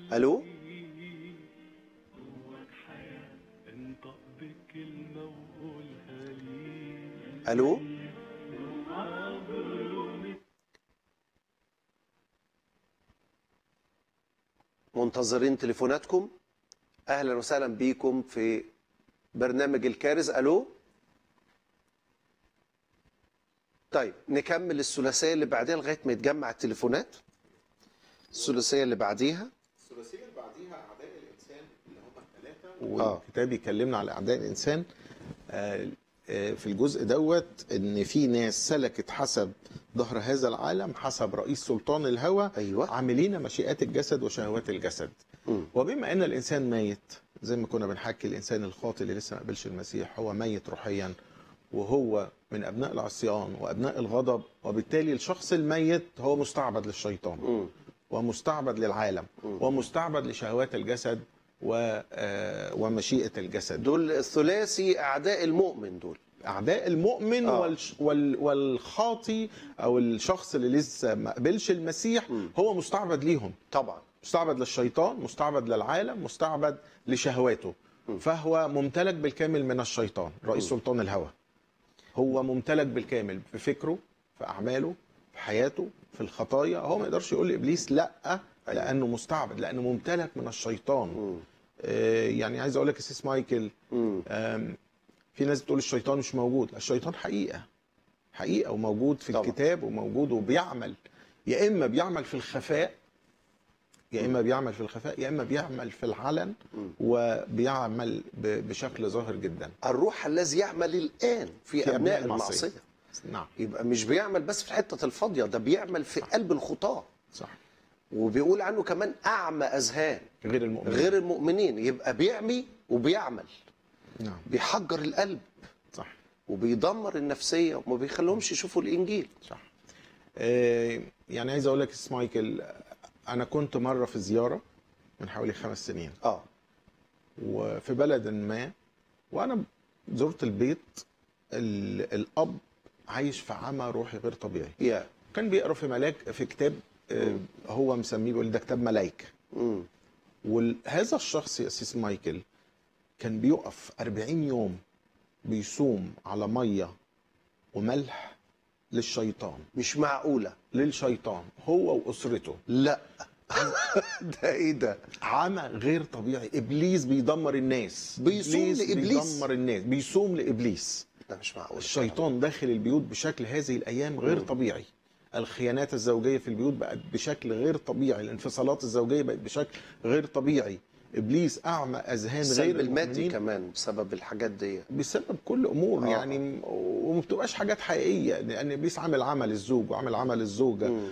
الو انطق بكلمة وقولها لي الو منتظرين تليفوناتكم اهلا وسهلا بيكم في برنامج الكارز الو طيب نكمل الثلاثيه اللي بعديها لغايه ما يتجمع التليفونات الثلاثيه اللي بعديها الثلاثيه اللي بعديها اعداء الانسان اللي هم الثلاثه آه. والكتاب يكلمنا على اعداء الانسان آه، آه، في الجزء دوت ان في ناس سلكت حسب ظهر هذا العالم حسب رئيس سلطان الهوى أيوة. عاملين مشيئات الجسد وشهوات الجسد مم. وبما ان الانسان ميت زي ما كنا بنحكي الانسان الخاطئ اللي لسه ما قبلش المسيح هو ميت روحيا وهو من ابناء العصيان وابناء الغضب وبالتالي الشخص الميت هو مستعبد للشيطان مم. ومستعبد للعالم ومستعبد لشهوات الجسد و- آه، ومشيئة الجسد دول الثلاثي اعداء المؤمن دول أعداء المؤمن آه. والش- وال- والخاطي أو الشخص اللي لسه ما قبلش المسيح هو مستعبد ليهم طبعا مستعبد للشيطان مستعبد للعالم مستعبد لشهواته فهو ممتلك بالكامل من الشيطان رئيس سلطان الهوى هو ممتلك بالكامل في فكره في أعماله في حياته في الخطايا هو ما يقدرش يقول لإبليس لأ لأنه مستعبد لأنه ممتلك من الشيطان آه، يعني عايز أقول لك يا سيس مايكل مم. آم، في ناس بتقول الشيطان مش موجود الشيطان حقيقة حقيقة وموجود في طبعا. الكتاب وموجود وبيعمل يا إما بيعمل في الخفاء يا إما بيعمل في الخفاء يا إما بيعمل في العلن وبيعمل ب- بشكل ظاهر جدا الروح الذي يعمل الان في, في ابناء المعصيه نعم يبقى مش بيعمل بس في الحته الفاضيه ده بيعمل في قلب الخطاه صح وبيقول عنه كمان اعمى اذهان غير المؤمن غير المؤمنين يبقى بيعمي وبيعمل نعم بيحجر القلب صح وبيدمر النفسيه وما بيخليهمش يشوفوا الانجيل صح آه، يعني عايز اقول لك يا أستاذ مايكل انا كنت مره في زياره من حوالي خمس سنين اه وفي بلد ما وانا زرت البيت ال- الاب عايش في عمى روحي غير طبيعي يا كان بيقرا في ملاك في كتاب آه، هو مسميه بيقول ده كتاب ملايكه مم. وهذا الشخص يا سيس مايكل كان بيقف 40 يوم بيصوم على ميه وملح للشيطان مش معقوله للشيطان هو واسرته لا ده ايه ده عمى غير طبيعي ابليس بيدمر الناس بيصوم إبليس لإبليس. بيدمر الناس بيصوم لابليس ده مش معقول الشيطان داخل البيوت بشكل هذه الايام غير طبيعي الخيانات الزوجيه في البيوت بقت بشكل غير طبيعي الانفصالات الزوجيه بقت بشكل غير طبيعي ابليس اعمى اذهان السلب غير المادي المؤمنين كمان بسبب الحاجات دي بسبب كل امور آه. يعني وما بتبقاش حاجات حقيقيه لان ابليس عامل عمل الزوج وعامل عمل الزوجه مم.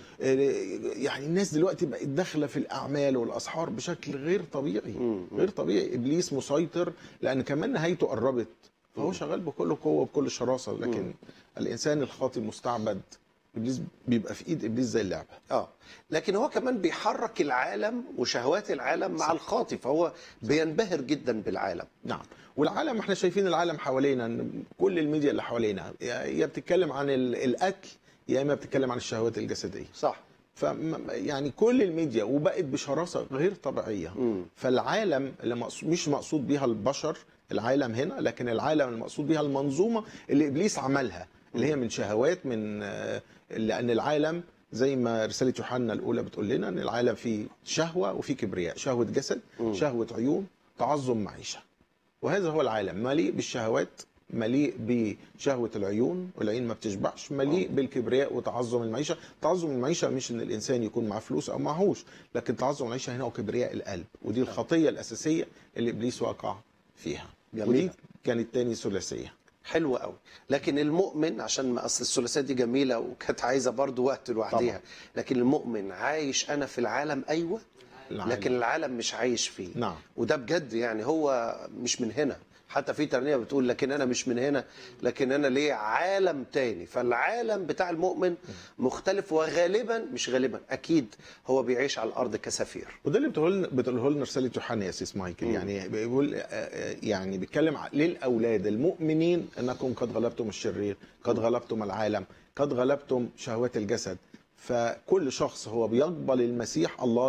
يعني الناس دلوقتي بقت داخله في الاعمال والاسحار بشكل غير طبيعي مم. غير طبيعي ابليس مسيطر لان كمان نهايته قربت فهو شغال بكل قوه وبكل شراسه لكن الانسان الخاطئ مستعبد ابليس بيبقى في ايد ابليس زي اللعبه اه لكن هو كمان بيحرك العالم وشهوات العالم مع الخاطي فهو بينبهر جدا بالعالم نعم والعالم احنا شايفين العالم حوالينا إن كل الميديا اللي حوالينا يا يا بتتكلم عن ال- القتل يا اما بتتكلم عن الشهوات الجسديه صح ف يعني كل الميديا وبقت بشراسه غير طبيعيه مم. فالعالم اللي مقصود مش مقصود بيها البشر العالم هنا لكن العالم المقصود بيها المنظومه اللي ابليس عملها اللي هي من شهوات من آه، لان العالم زي ما رساله يوحنا الاولى بتقول لنا ان العالم فيه شهوه وفيه كبرياء شهوه جسد شهوه عيون تعظم معيشه وهذا هو العالم مليء بالشهوات مليء بشهوة العيون والعين ما بتشبعش مليء بالكبرياء وتعظم المعيشة تعظم المعيشة مش ان الانسان يكون معاه فلوس او معهوش لكن تعظم المعيشة هنا هو كبرياء القلب ودي الخطية الاساسية اللي ابليس وقع فيها جميل. ودي كانت تاني ثلاثية حلو قوي لكن المؤمن عشان ما اصل الثلاثيات دي جميله وكانت عايزه برضو وقت لوحديها طبعا. لكن المؤمن عايش انا في العالم ايوه العالم. لكن العالم مش عايش فيه نعم. وده بجد يعني هو مش من هنا حتى في ترنيمه بتقول لكن انا مش من هنا لكن انا ليه عالم تاني فالعالم بتاع المؤمن مختلف وغالبا مش غالبا اكيد هو بيعيش على الارض كسفير وده اللي بتقول لنا بتقوله لنا رساله يوحنا يا سيس مايكل يعني بيقول آه، آه، يعني بيتكلم ع- للاولاد المؤمنين انكم قد غلبتم الشرير قد غلبتم العالم قد غلبتم شهوات الجسد فكل شخص هو بيقبل المسيح الله